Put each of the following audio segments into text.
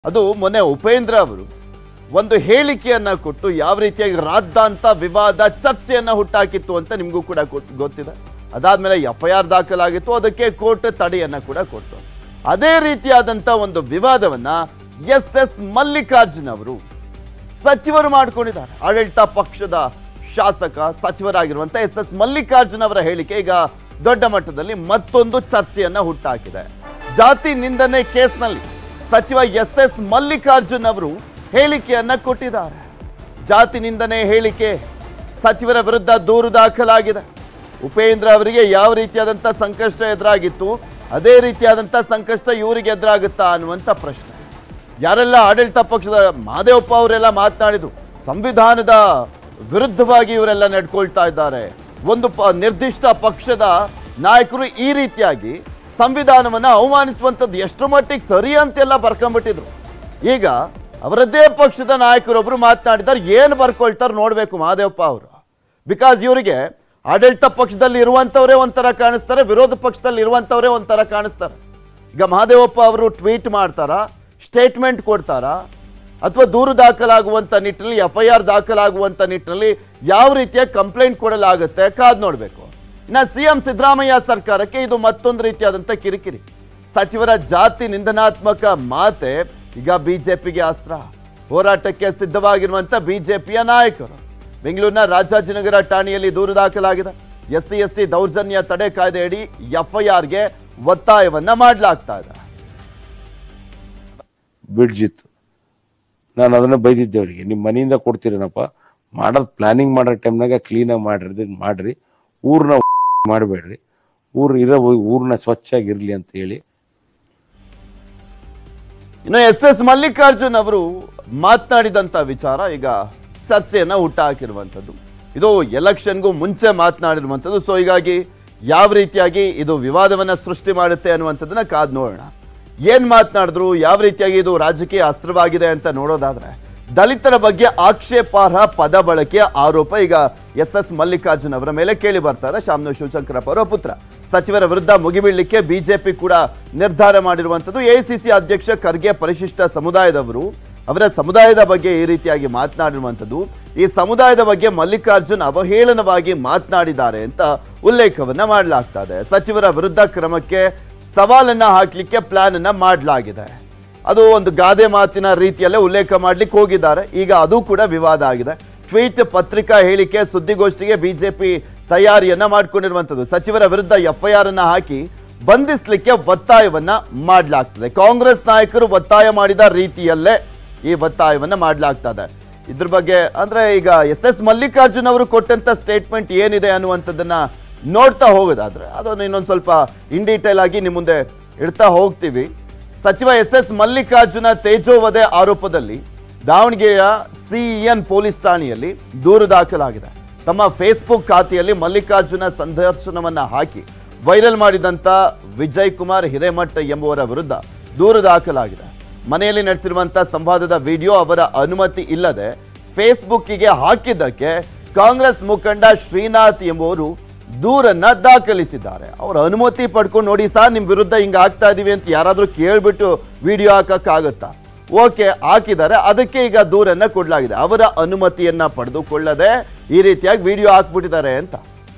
ಅದು ಮೊನ್ನೆ ಉಪೇಂದ್ರ ಅವರು ಒಂದು ಹೇಳಿಕೆಯನ್ನ ಕೊಟ್ಟು ಯಾವ ರೀತಿಯಾಗಿ ರಾದ್ದಾಂತ ವಿವಾದ ಚರ್ಚೆಯನ್ನ ಹುಟ್ಟಾಕಿತ್ತು ಅಂತ ನಿಮಗೂ ಕೂಡ ಗೊತ್- ಗೊತ್ತಿದೆ ಅದಾದ್ಮೇಲೆ ಎಫ್ ಐ ಆರ್ ದಾಖಲಾಗಿತ್ತು ಅದಕ್ಕೆ ಕೋರ್ಟ್ ತಡೆಯನ್ನ ಕೂಡ ಕೊಟ್ಟು ಅದೇ ರೀತಿಯಾದಂತ ಒಂದು ವಿವಾದವನ್ನ ಎಸ್ ಎಸ್ ಮಲ್ಲಿಕಾರ್ಜುನ್ ಅವರು ಸಚಿವರು ಮಾಡ್ಕೊಂಡಿದ್ದಾರೆ ಆಡಳಿತ ಪಕ್ಷದ ಶಾಸಕ ಸಚಿವರಾಗಿರುವಂತ ಎಸ್ ಎಸ್ ಮಲ್ಲಿಕಾರ್ಜುನ್ ಅವರ ಹೇಳಿಕೆ ಈಗ ದೊಡ್ಡ ಮಟ್ಟದಲ್ಲಿ ಮತ್ತೊಂದು ಚರ್ಚೆಯನ್ನ ಹುಟ್ಟಾಕಿದೆ ಜಾತಿ ನಿಂದನೆ ಕೇಸ್ನಲ್ಲಿ ಸಚಿವ ಎಸ್ ಎಸ್ ಮಲ್ಲಿಕಾರ್ಜುನ್ ಅವರು ಹೇಳಿಕೆಯನ್ನ ಕೊಟ್ಟಿದ್ದಾರೆ ಜಾತಿ ನಿಂದನೆ ಹೇಳಿಕೆ ಸಚಿವರ ವಿರುದ್ಧ ದೂರು ದಾಖಲಾಗಿದೆ ಉಪೇಂದ್ರ ಅವರಿಗೆ ಯಾವ ರೀತಿಯಾದಂಥ ಸಂಕಷ್ಟ ಎದುರಾಗಿತ್ತು ಅದೇ ರೀತಿಯಾದಂಥ ಸಂಕಷ್ಟ ಇವರಿಗೆ ಎದುರಾಗುತ್ತಾ ಅನ್ನುವಂಥ ಪ್ರಶ್ನೆ ಯಾರೆಲ್ಲ ಆಡಳಿತ ಪಕ್ಷದ ಮಹದೇವಪ್ಪ ಅವರೆಲ್ಲ ಮಾತನಾಡಿದ್ರು ಸಂವಿಧಾನದ ವಿರುದ್ಧವಾಗಿ ಇವರೆಲ್ಲ ನಡ್ಕೊಳ್ತಾ ಇದ್ದಾರೆ ಒಂದು ಪ ನಿರ್ದಿಷ್ಟ ಪಕ್ಷದ ನಾಯಕರು ಈ ರೀತಿಯಾಗಿ ಸಂವಿಧಾನವನ್ನ ಅವಮಾನಿಸುವಂಥದ್ದು ಎಷ್ಟು ಮಟ್ಟಿಗೆ ಸರಿ ಅಂತೆಲ್ಲ ಬರ್ಕೊಂಡ್ಬಿಟ್ಟಿದ್ರು ಈಗ ಅವರದ್ದೇ ಪಕ್ಷದ ನಾಯಕರೊಬ್ರು ಮಾತನಾಡಿದ್ದಾರೆ ಏನು ಬರ್ಕೊಳ್ತಾರೆ ನೋಡ್ಬೇಕು ಮಹದೇವಪ್ಪ ಅವರು ಬಿಕಾಸ್ ಇವರಿಗೆ ಆಡಳಿತ ಪಕ್ಷದಲ್ಲಿ ಇರುವಂಥವರೇ ಒಂಥರ ಕಾಣಿಸ್ತಾರೆ ವಿರೋಧ ಪಕ್ಷದಲ್ಲಿ ಇರುವಂಥವರೇ ಒಂಥರ ಕಾಣಿಸ್ತಾರೆ ಈಗ ಮಹದೇವಪ್ಪ ಅವರು ಟ್ವೀಟ್ ಮಾಡ್ತಾರಾ ಸ್ಟೇಟ್ಮೆಂಟ್ ಕೊಡ್ತಾರಾ ಅಥವಾ ದೂರು ದಾಖಲಾಗುವಂಥ ನಿಟ್ಟಿನಲ್ಲಿ ಎಫ್ ಐ ಆರ್ ದಾಖಲಾಗುವಂಥ ನಿಟ್ಟಿನಲ್ಲಿ ಯಾವ ರೀತಿಯ ಕಂಪ್ಲೇಂಟ್ ಕೊಡಲಾಗುತ್ತೆ ಕಾದ್ ನೋಡಬೇಕು ಇನ್ನು ಸಿ ಎಂ ಸಿದ್ದರಾಮಯ್ಯ ಸರ್ಕಾರಕ್ಕೆ ಇದು ಮತ್ತೊಂದು ರೀತಿಯಾದಂಥ ಕಿರಿಕಿರಿ ಸಚಿವರ ಜಾತಿ ನಿಂದನಾತ್ಮಕ ಮಾತೆ ಈಗ ಬಿಜೆಪಿಗೆ ಅಸ್ತ್ರ ಹೋರಾಟಕ್ಕೆ ಸಿದ್ಧವಾಗಿರುವಂಥ ಬಿಜೆಪಿಯ ನಾಯಕರು ಬೆಂಗಳೂರಿನ ರಾಜಾಜಿನಗರ ಠಾಣೆಯಲ್ಲಿ ದೂರು ದಾಖಲಾಗಿದೆ ಎಸ್ ಸಿ ಎಸ್ ಟಿ ದೌರ್ಜನ್ಯ ತಡೆ ಕಾಯ್ದೆಯಡಿ ಎಫ್ಐಆರ್ಗೆ ಒತ್ತಾಯವನ್ನ ಮಾಡಲಾಗ್ತಾ ಇದೆ ಬಿಡ್ಜಿತ್ತು ನಾನು ಅದನ್ನ ಬೈದಿದ್ದೆ ಅವರಿಗೆ ನಿಮ್ಮ ಮನೆಯಿಂದ ಕೊಡ್ತೀರೇನಪ್ಪ ಮಾಡೋದು ಪ್ಲಾನಿಂಗ್ ಮಾಡೋ ಟೈಮ್ನಾಗ ಕ್ಲೀನಾಗಿ ಮಾಡ್ರಿ ಮಾಡ್ರಿ ಊರನ್ನ ಮಾಡಬೇಡ್ರಿ ಊರು ಇರೋ ಊರನ್ನ ಸ್ವಚ್ಛಾಗಿರ್ಲಿ ಅಂತ ಹೇಳಿ ಇನ್ನು ಎಸ್ ಎಸ್ ಮಲ್ಲಿಕಾರ್ಜುನ್ ಅವರು ಮಾತನಾಡಿದಂತ ವಿಚಾರ ಈಗ ಚರ್ಚೆಯನ್ನ ಹುಟ್ಟಾಕಿರುವಂಥದ್ದು ಇದು ಎಲೆಕ್ಷನ್ಗೂ ಮುಂಚೆ ಮಾತನಾಡಿರುವಂಥದ್ದು ಸೊ ಹೀಗಾಗಿ ಯಾವ ರೀತಿಯಾಗಿ ಇದು ವಿವಾದವನ್ನ ಸೃಷ್ಟಿ ಮಾಡುತ್ತೆ ಅನ್ನುವಂಥದ್ದನ್ನ ಕಾದ್ ನೋಡೋಣ ಏನ್ ಮಾತನಾಡಿದ್ರು ಯಾವ ರೀತಿಯಾಗಿ ಇದು ರಾಜಕೀಯ ಅಸ್ತ್ರವಾಗಿದೆ ಅಂತ ನೋಡೋದಾದ್ರೆ ದಲಿತರ ಬಗ್ಗೆ ಆಕ್ಷೇಪಾರ್ಹ ಪದ ಬಳಕೆಯ ಆರೋಪ ಈಗ ಎಸ್ ಎಸ್ ಮಲ್ಲಿಕಾರ್ಜುನ್ ಅವರ ಮೇಲೆ ಕೇಳಿ ಬರ್ತಾ ಇದೆ ಶಾಮನೂರ್ ಶಿವಶಂಕರಪ್ಪ ಅವರ ಪುತ್ರ ಸಚಿವರ ವಿರುದ್ಧ ಮುಗಿಬೀಳಲಿಕ್ಕೆ ಬಿಜೆಪಿ ಕೂಡ ನಿರ್ಧಾರ ಮಾಡಿರುವಂಥದ್ದು ಎಐಸಿಸಿ ಅಧ್ಯಕ್ಷ ಖರ್ಗೆ ಪರಿಶಿಷ್ಟ ಸಮುದಾಯದವರು ಅವರ ಸಮುದಾಯದ ಬಗ್ಗೆ ಈ ರೀತಿಯಾಗಿ ಮಾತನಾಡಿರುವಂಥದ್ದು ಈ ಸಮುದಾಯದ ಬಗ್ಗೆ ಮಲ್ಲಿಕಾರ್ಜುನ್ ಅವಹೇಳನವಾಗಿ ಮಾತನಾಡಿದ್ದಾರೆ ಅಂತ ಉಲ್ಲೇಖವನ್ನ ಮಾಡಲಾಗ್ತಾ ಇದೆ ಸಚಿವರ ವಿರುದ್ಧ ಕ್ರಮಕ್ಕೆ ಸವಾಲನ್ನ ಹಾಕ್ಲಿಕ್ಕೆ ಪ್ಲಾನ್ ಅನ್ನ ಮಾಡಲಾಗಿದೆ ಅದು ಒಂದು ಗಾದೆ ಮಾತಿನ ರೀತಿಯಲ್ಲೇ ಉಲ್ಲೇಖ ಮಾಡ್ಲಿಕ್ಕೆ ಹೋಗಿದ್ದಾರೆ ಈಗ ಅದು ಕೂಡ ವಿವಾದ ಆಗಿದೆ ಟ್ವೀಟ್ ಪತ್ರಿಕಾ ಹೇಳಿಕೆ ಸುದ್ದಿಗೋಷ್ಠಿಗೆ ಬಿಜೆಪಿ ತಯಾರಿಯನ್ನ ಮಾಡ್ಕೊಂಡಿರುವಂಥದ್ದು ಸಚಿವರ ವಿರುದ್ಧ ಎಫ್ಐಆರ್ ಅನ್ನ ಹಾಕಿ ಬಂಧಿಸ್ಲಿಕ್ಕೆ ಒತ್ತಾಯವನ್ನ ಮಾಡಲಾಗ್ತದೆ ಕಾಂಗ್ರೆಸ್ ನಾಯಕರು ಒತ್ತಾಯ ಮಾಡಿದ ರೀತಿಯಲ್ಲೇ ಈ ಒತ್ತಾಯವನ್ನ ಮಾಡಲಾಗ್ತದೆ ಇದ್ರ ಬಗ್ಗೆ ಅಂದ್ರೆ ಈಗ ಎಸ್ ಎಸ್ ಮಲ್ಲಿಕಾರ್ಜುನ್ ಅವರು ಕೊಟ್ಟಂತ ಸ್ಟೇಟ್ಮೆಂಟ್ ಏನಿದೆ ಅನ್ನುವಂಥದ್ದನ್ನ ನೋಡ್ತಾ ಹೋಗೋದಾದ್ರೆ ಅದನ್ನು ಇನ್ನೊಂದು ಸ್ವಲ್ಪ ಇನ್ ಡೀಟೇಲ್ ಆಗಿ ನಿಮ್ಮ ಮುಂದೆ ಇಡ್ತಾ ಹೋಗ್ತೀವಿ ಸಚಿವ ಎಸ್ ಎಸ್ ಮಲ್ಲಿಕಾರ್ಜುನ ತೇಜೋವಧೆ ಆರೋಪದಲ್ಲಿ ದಾವಣಗೆರೆಯ ಸಿಇಎನ್ ಪೊಲೀಸ್ ಠಾಣೆಯಲ್ಲಿ ದೂರು ದಾಖಲಾಗಿದೆ ತಮ್ಮ ಫೇಸ್ಬುಕ್ ಖಾತೆಯಲ್ಲಿ ಮಲ್ಲಿಕಾರ್ಜುನ ಸಂದರ್ಶನವನ್ನ ಹಾಕಿ ವೈರಲ್ ಮಾಡಿದಂತ ವಿಜಯ್ ಕುಮಾರ್ ಹಿರೇಮಠ ಎಂಬುವರ ವಿರುದ್ಧ ದೂರು ದಾಖಲಾಗಿದೆ ಮನೆಯಲ್ಲಿ ನಡೆಸಿರುವಂತ ಸಂವಾದದ ವಿಡಿಯೋ ಅವರ ಅನುಮತಿ ಇಲ್ಲದೆ ಫೇಸ್ಬುಕ್ಕಿಗೆ ಹಾಕಿದ್ದಕ್ಕೆ ಕಾಂಗ್ರೆಸ್ ಮುಖಂಡ ಶ್ರೀನಾಥ್ ಎಂಬುವರು ದೂರನ್ನ ದಾಖಲಿಸಿದ್ದಾರೆ ಅವರ ಅನುಮತಿ ಪಡ್ಕೊಂಡು ನೋಡಿ ಸರ್ ನಿಮ್ ವಿರುದ್ಧ ಹಿಂಗ ಆಗ್ತಾ ಇದೀವಿ ಅಂತ ಯಾರಾದ್ರೂ ಕೇಳ್ಬಿಟ್ಟು ವಿಡಿಯೋ ಹಾಕಕ್ಕಾಗತ್ತಾ ಓಕೆ ಹಾಕಿದ್ದಾರೆ ಅದಕ್ಕೆ ಈಗ ದೂರನ್ನ ಕೊಡ್ಲಾಗಿದೆ ಅವರ ಅನುಮತಿಯನ್ನ ಪಡೆದುಕೊಳ್ಳದೆ ಈ ರೀತಿಯಾಗಿ ವಿಡಿಯೋ ಹಾಕ್ಬಿಟ್ಟಿದ್ದಾರೆ ಅಂತ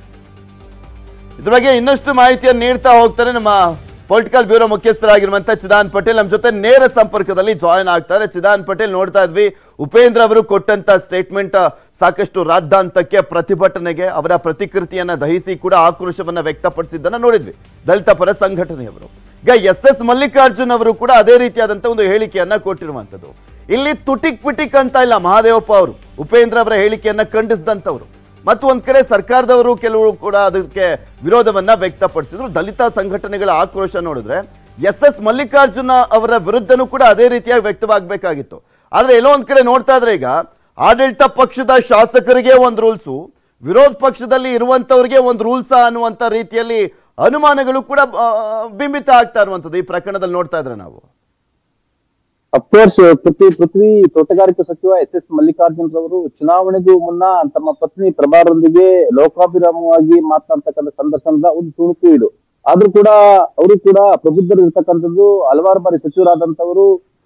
ಇದ್ರ ಬಗ್ಗೆ ಇನ್ನಷ್ಟು ಮಾಹಿತಿಯನ್ನು ನೀಡ್ತಾ ಹೋಗ್ತಾರೆ ನಮ್ಮ ಪೊಲಿಟಿಕಲ್ ಬ್ಯೂರೋ ಮುಖ್ಯಸ್ಥರಾಗಿರುವಂತ ಚಿದಾನ್ ಪಟೇಲ್ ನಮ್ಮ ಜೊತೆ ನೇರ ಸಂಪರ್ಕದಲ್ಲಿ ಜಾಯಿನ್ ಆಗ್ತಾರೆ ಚಿದಾನ್ ಪಟೇಲ್ ನೋಡ್ತಾ ಇದ್ವಿ ಉಪೇಂದ್ರ ಅವರು ಕೊಟ್ಟಂತ ಸ್ಟೇಟ್ಮೆಂಟ್ ಸಾಕಷ್ಟು ರಾದ್ದಾಂತಕ್ಕೆ ಪ್ರತಿಭಟನೆಗೆ ಅವರ ಪ್ರತಿಕೃತಿಯನ್ನ ದಹಿಸಿ ಕೂಡ ಆಕ್ರೋಶವನ್ನ ವ್ಯಕ್ತಪಡಿಸಿದ್ದನ್ನ ನೋಡಿದ್ವಿ ದಲಿತ ಪರ ಸಂಘಟನೆಯವರು ಈಗ ಎಸ್ ಎಸ್ ಮಲ್ಲಿಕಾರ್ಜುನ್ ಅವರು ಕೂಡ ಅದೇ ರೀತಿಯಾದಂತ ಒಂದು ಹೇಳಿಕೆಯನ್ನ ಕೊಟ್ಟಿರುವಂತದ್ದು ಇಲ್ಲಿ ತುಟಿಕ್ ಪಿಟಿಕ್ ಅಂತ ಇಲ್ಲ ಮಹಾದೇವಪ್ಪ ಅವರು ಉಪೇಂದ್ರ ಅವರ ಹೇಳಿಕೆಯನ್ನ ಖಂಡಿಸಿದಂತವ್ರು ಮತ್ತು ಒಂದ್ ಕಡೆ ಸರ್ಕಾರದವರು ಕೆಲವರು ಕೂಡ ಅದಕ್ಕೆ ವಿರೋಧವನ್ನ ವ್ಯಕ್ತಪಡಿಸಿದ್ರು ದಲಿತ ಸಂಘಟನೆಗಳ ಆಕ್ರೋಶ ನೋಡಿದ್ರೆ ಎಸ್ ಎಸ್ ಮಲ್ಲಿಕಾರ್ಜುನ ಅವರ ವಿರುದ್ಧನೂ ಕೂಡ ಅದೇ ರೀತಿಯಾಗಿ ವ್ಯಕ್ತವಾಗಬೇಕಾಗಿತ್ತು ಆದ್ರೆ ಎಲ್ಲೋ ಒಂದ್ ಕಡೆ ನೋಡ್ತಾ ಇದ್ರೆ ಈಗ ಆಡಳಿತ ಪಕ್ಷದ ಶಾಸಕರಿಗೆ ಒಂದು ರೂಲ್ಸು ವಿರೋಧ ಪಕ್ಷದಲ್ಲಿ ಇರುವಂತವ್ರಿಗೆ ಒಂದು ರೂಲ್ಸ್ ಅನ್ನುವಂತ ರೀತಿಯಲ್ಲಿ ಅನುಮಾನಗಳು ಕೂಡ ಆ, ಬಿಂಬಿತ ಆಗ್ತಾ ಇರುವಂತದ್ದು ಈ ಪ್ರಕರಣದಲ್ಲಿ ನೋಡ್ತಾ ಇದ್ರೆ ನಾವು ಅಫ್ಕೋರ್ಸ್ ಪೃಥ್ವಿ ಪೃಥ್ವಿ ತೋಟಗಾರಿಕೆ ಸಚಿವ ಎಸ್ ಎಸ್ ಮಲ್ಲಿಕಾರ್ಜುನ್ ರವರು ಚುನಾವಣೆಗೂ ಮುನ್ನ ತಮ್ಮ ಪತ್ನಿ ಪ್ರಭಾರೊಂದಿಗೆ ಲೋಕಾಭಿರಾಮವಾಗಿ ಮಾತನಾಡ್ತಕ್ಕಂಥ ಸಂದರ್ಶನದ ಒಂದು ತುಣುಕು ಇದು ಆದ್ರೂ ಕೂಡ ಅವರು ಕೂಡ ಪ್ರಬುದ್ಧರು ಇರ್ತಕ್ಕಂಥದ್ದು ಹಲವಾರು ಬಾರಿ ಸಚಿವರಾದಂತವರು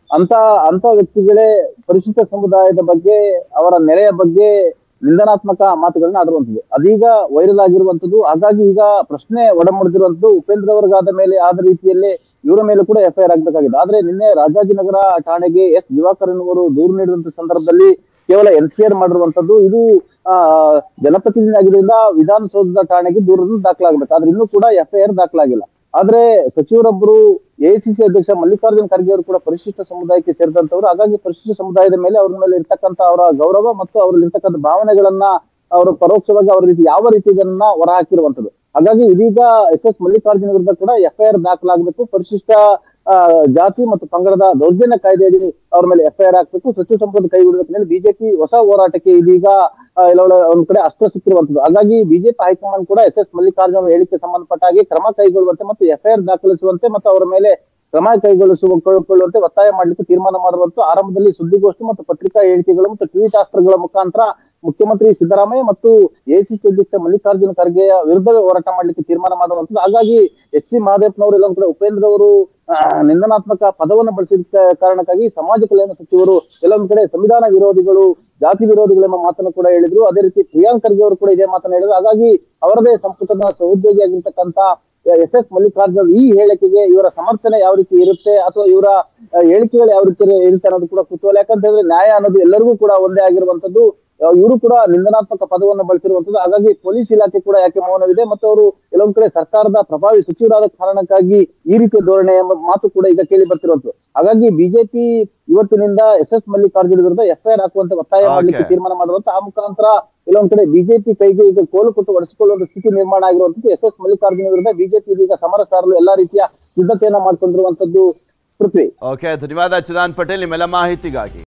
ಅಂತ ಅಂತ ವ್ಯಕ್ತಿಗಳೇ ಪರಿಶಿಷ್ಟ ಸಮುದಾಯದ ಬಗ್ಗೆ ಅವರ ನೆಲೆಯ ಬಗ್ಗೆ ನಿಂದನಾತ್ಮಕ ಮಾತುಗಳನ್ನ ಆಡುವಂಥದ್ದು ಅದೀಗ ವೈರಲ್ ಆಗಿರುವಂತದ್ದು ಹಾಗಾಗಿ ಈಗ ಪ್ರಶ್ನೆ ಒಡಮೂಡಿದಿರುವಂತದ್ದು ಉಪೇಂದ್ರ ಅವರಿಗಾದ ಮೇಲೆ ಆದ ರೀತಿಯಲ್ಲೇ ಇವರ ಮೇಲೆ ಕೂಡ ಎಫ್ಐಆರ್ ಆಗಬೇಕಾಗಿದೆ ಆದ್ರೆ ನಿನ್ನೆ ರಾಜಾಜಿನಗರ ಠಾಣೆಗೆ ಎಸ್ ದಿವಾಕರ್ ಎನ್ನುವರು ದೂರು ನೀಡಿದಂತ ಸಂದರ್ಭದಲ್ಲಿ ಕೇವಲ ಎನ್ಸಿಆರ್ ಮಾಡಿರುವಂತದ್ದು ಇದು ಆ ಜನಪ್ರತಿನಿಧಿ ಆಗಿದ್ದರಿಂದ ವಿಧಾನಸೌಧದ ಠಾಣೆಗೆ ದೂರನ್ನು ದಾಖಲಾಗಬೇಕು ಆದ್ರೆ ಇನ್ನೂ ಕೂಡ ಎಫ್ಐಆರ್ ದಾಖಲಾಗಿಲ್ಲ ಆದ್ರೆ ಸಚಿವರೊಬ್ಬರು ಎಐಸಿಸಿ ಅಧ್ಯಕ್ಷ ಮಲ್ಲಿಕಾರ್ಜುನ್ ಖರ್ಗೆ ಅವರು ಕೂಡ ಪರಿಶಿಷ್ಟ ಸಮುದಾಯಕ್ಕೆ ಸೇರಿದಂತವ್ರು ಹಾಗಾಗಿ ಪರಿಶಿಷ್ಟ ಸಮುದಾಯದ ಮೇಲೆ ಅವ್ರ ಮೇಲೆ ಇರ್ತಕ್ಕಂತ ಅವರ ಗೌರವ ಮತ್ತು ಅವರಲ್ಲಿ ಇರ್ತಕ್ಕಂಥ ಭಾವನೆಗಳನ್ನ ಅವರು ಪರೋಕ್ಷವಾಗಿ ಅವರ ರೀತಿ ಯಾವ ರೀತಿ ಇದನ್ನ ಹೊರ ಹಾಕಿರುವಂತದ್ದು ಹಾಗಾಗಿ ಇದೀಗ ಎಸ್ ಎಸ್ ಮಲ್ಲಿಕಾರ್ಜುನ ವಿರುದ್ಧ ಕೂಡ ಎಫ್ಐಆರ್ ದಾಖಲಾಗಬೇಕು ಪರಿಶಿಷ್ಟ ಆ, ಜಾತಿ ಮತ್ತು ಪಂಗಡದ ದೌರ್ಜನ್ಯ ಕಾಯ್ದೆಯಡಿ ಅವ್ರ ಮೇಲೆ ಎಫ್ಐಆರ್ ಹಾಕ್ಬೇಕು ಸಚಿವ ಸಂಪುಟ ಕೈಗೊಳ್ಳಬೇಕು ಬಿಜೆಪಿ ಹೊಸ ಹೋರಾಟಕ್ಕೆ ಇದೀಗ ಆ, ಎಲ್ಲವಳ ಒಂದ್ ಕಡೆ ಅಸ್ತ್ರ ಸಿಕ್ಕಿರುವಂತದ್ದು ಹಾಗಾಗಿ ಬಿಜೆಪಿ ಹೈಕಮಾಂಡ್ ಕೂಡ ಎಸ್ ಎಸ್ ಮಲ್ಲಿಕಾರ್ಜುನ ಅವರ ಹೇಳಿಕೆ ಸಂಬಂಧಪಟ್ಟ ಹಾಗೆ ಕ್ರಮ ಕೈಗೊಳ್ಳುವಂತೆ ಮತ್ತು ಎಫ್ಐಆರ್ ದಾಖಲಿಸುವಂತೆ ಮತ್ತು ಅವರ ಮೇಲೆ ಕ್ರಮ ಕೈಗೊಳಿಸುವ ಕೊಳ್ಳುವಂತೆ ಒತ್ತಾಯ ಮಾಡಲಿಕ್ಕೆ ತೀರ್ಮಾನ ಮಾಡುವಂತ ಆರಂಭದಲ್ಲಿ ಸುದ್ದಿಗೋಷ್ಠಿ ಮತ್ತು ಪತ್ರಿಕಾ ಹೇಳಿಕೆಗಳು ಮತ್ತು ಟ್ವೀಟ್ ಅಸ್ತ್ರಗಳ ಮುಖಾಂತರ ಮುಖ್ಯಮಂತ್ರಿ ಸಿದ್ದರಾಮಯ್ಯ ಮತ್ತು ಎಸಿಸಿ ಅಧ್ಯಕ್ಷ ಮಲ್ಲಿಕಾರ್ಜುನ ಖರ್ಗೆಯ ವಿರುದ್ಧವೇ ಹೋರಾಟ ಮಾಡಲಿಕ್ಕೆ ತೀರ್ಮಾನ ಮಾಡುವಂತದ್ದು ಹಾಗಾಗಿ ಎಚ್ ಸಿ ಮಹದೇವನವರು ಎಲ್ಲೊಂದ್ ಕಡೆ ಉಪೇಂದ್ರ ಅವರು ಆ, ನಿಂದನಾತ್ಮಕ ಪದವನ್ನು ಬಳಸಿದ ಕಾರಣಕ್ಕಾಗಿ ಸಮಾಜ ಕಲ್ಯಾಣ ಸಚಿವರು ಎಲ್ಲೊಂದ್ ಕಡೆ ಸಂವಿಧಾನ ವಿರೋಧಿಗಳು ಜಾತಿ ವಿರೋಧಿಗಳೆಂಬ ಮಾತನ್ನು ಕೂಡ ಹೇಳಿದ್ರು ಅದೇ ರೀತಿ ಪ್ರಿಯಾಂಕ್ ಖರ್ಗೆ ಅವರು ಕೂಡ ಇದೇ ಮಾತನ್ನು ಹೇಳಿದ್ರು ಹಾಗಾಗಿ ಅವರದೇ ಸಂಪುಟದ ಸಹೋದ್ಯೋಗಿಯಾಗಿರ್ತಕ್ಕಂತ ಎಸ್ ಎಸ್ ಮಲ್ಲಿಕಾರ್ಜುನ್ ಈ ಹೇಳಿಕೆಗೆ ಇವರ ಸಮರ್ಥನೆ ಯಾವ ರೀತಿ ಇರುತ್ತೆ ಅಥವಾ ಇವರ ಆ, ಹೇಳಿಕೆಗಳು ಯಾವ ರೀತಿ ಇರುತ್ತೆ ಅನ್ನೋದು ಕೂಡ ಕುತೂಹಲ ಯಾಕಂತ ಹೇಳಿದ್ರೆ ನ್ಯಾಯ ಅನ್ನೋದು ಎಲ್ಲರಿಗೂ ಕೂಡ ಒಂದೇ ಆಗಿರುವಂತದ್ದು ಇವರು ಕೂಡ ನಿಂದನಾತ್ಮಕ ಪದವನ್ನು ಬಳಸಿರುವಂತದ್ದು ಹಾಗಾಗಿ ಪೊಲೀಸ್ ಇಲಾಖೆ ಕೂಡ ಯಾಕೆ ಮೌನವಿದೆ ಮತ್ತು ಅವರು ಕೆಲವೊಂದ್ ಕಡೆ ಸರ್ಕಾರದ ಪ್ರಭಾವಿ ಸಚಿವರಾದ ಕಾರಣಕ್ಕಾಗಿ ಈ ರೀತಿಯ ಧೋರಣೆ ಎಂಬ ಮಾತು ಕೂಡ ಈಗ ಕೇಳಿ ಬರ್ತಿರುವಂತದ್ದು ಹಾಗಾಗಿ ಬಿಜೆಪಿ ಇವತ್ತಿನಿಂದ ಎಸ್ ಎಸ್ ಮಲ್ಲಿಕಾರ್ಜುನ ವಿರುದ್ಧ ಎಫ್ಐಆರ್ ಹಾಕುವಂತೆ ಒತ್ತಾಯ ಮಾಡಲಿಕ್ಕೆ Okay. ತೀರ್ಮಾನ ಮಾಡುವಂತ ಆ ಮುಖಾಂತರ ಕೆಲವೊಂದ್ ಕಡೆ ಬಿಜೆಪಿ ಕೈಗೆ ಈಗ ಕೋಲು ಕೊಟ್ಟು ಒಡಿಸಿಕೊಳ್ಳುವಂತ ಸ್ಥಿತಿ ನಿರ್ಮಾಣ ಆಗಿರುವಂತದ್ದು ಎಸ್ ಎಸ್ ಮಲ್ಲಿಕಾರ್ಜುನ ವಿರುದ್ಧ ಬಿಜೆಪಿ ಇದೀಗ ಸಮರ ಸಾರಲು ಎಲ್ಲಾ ರೀತಿಯ ಸಿದ್ಧತೆಯನ್ನ ಮಾಡ್ಕೊಂಡಿರುವಂತದ್ದು ಪೃಥ್ವಿ ಓಕೆ ಧನ್ಯವಾದ ಚಿದಾನ್ ಪಟೇಲ್ ನಿಮ್ಮೆಲ್ಲ ಮಾಹಿತಿಗಾಗಿ